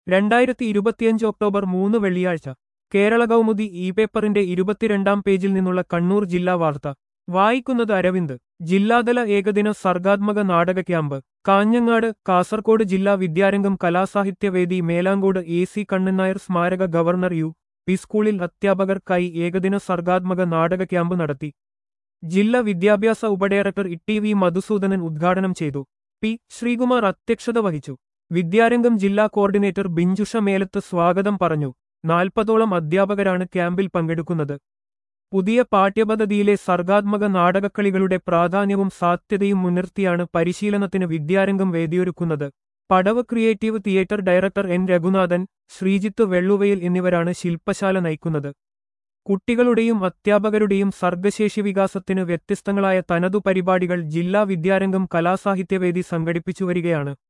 രണ്ടായിരത്തി ഇരുപത്തിയഞ്ച് ഒക്ടോബർ മൂന്ന് വെള്ളിയാഴ്ച കേരള കൗമുദി ഇ പേപ്പറിന്റെ ഇരുപത്തിരണ്ടാം പേജിൽ നിന്നുള്ള കണ്ണൂർ ജില്ലാ വാർത്ത വായിക്കുന്നത് അരവിന്ദ് ജില്ലാതല ഏകദിന സർഗാത്മക നാടക ക്യാമ്പ് കാഞ്ഞങ്ങാട് കാസർകോട് ജില്ലാ വിദ്യാരംഗം കലാസാഹിത്യവേദി മേലാങ്കോട് എ സി കണ്ണൻനായർ സ്മാരക ഗവർണർ യു പി സ്കൂളിൽ അധ്യാപകർക്കായി ഏകദിന സർഗാത്മക നാടക ക്യാമ്പ് നടത്തി ജില്ലാ വിദ്യാഭ്യാസ ഉപഡയറക്ടർ ഇ വി മധുസൂദനൻ ഉദ്ഘാടനം ചെയ്തു പി ശ്രീകുമാർ അധ്യക്ഷത വഹിച്ചു വിദ്യാരംഗം ജില്ലാ കോർഡിനേറ്റർ ബിഞ്ചുഷ മേലത്ത് സ്വാഗതം പറഞ്ഞു നാൽപ്പതോളം അധ്യാപകരാണ് ക്യാമ്പിൽ പങ്കെടുക്കുന്നത് പുതിയ പാഠ്യപദ്ധതിയിലെ സർഗാത്മക നാടകക്കളികളുടെ പ്രാധാന്യവും സാധ്യതയും മുൻനിർത്തിയാണ് പരിശീലനത്തിന് വിദ്യാരംഗം വേദിയൊരുക്കുന്നത് Padavu creative theatre director N Raghunathan Sreejith Velluvayil എന്നിവരാണ് ശില്പശാല നയിക്കുന്നത് കുട്ടികളുടെയും അധ്യാപകരുടെയും സർഗശേഷി വികാസത്തിന് വ്യത്യസ്തങ്ങളായ തനതു പരിപാടികൾ ജില്ലാ വിദ്യാരംഗം കലാസാഹിത്യവേദി സംഘടിപ്പിച്ചുവരികയാണ്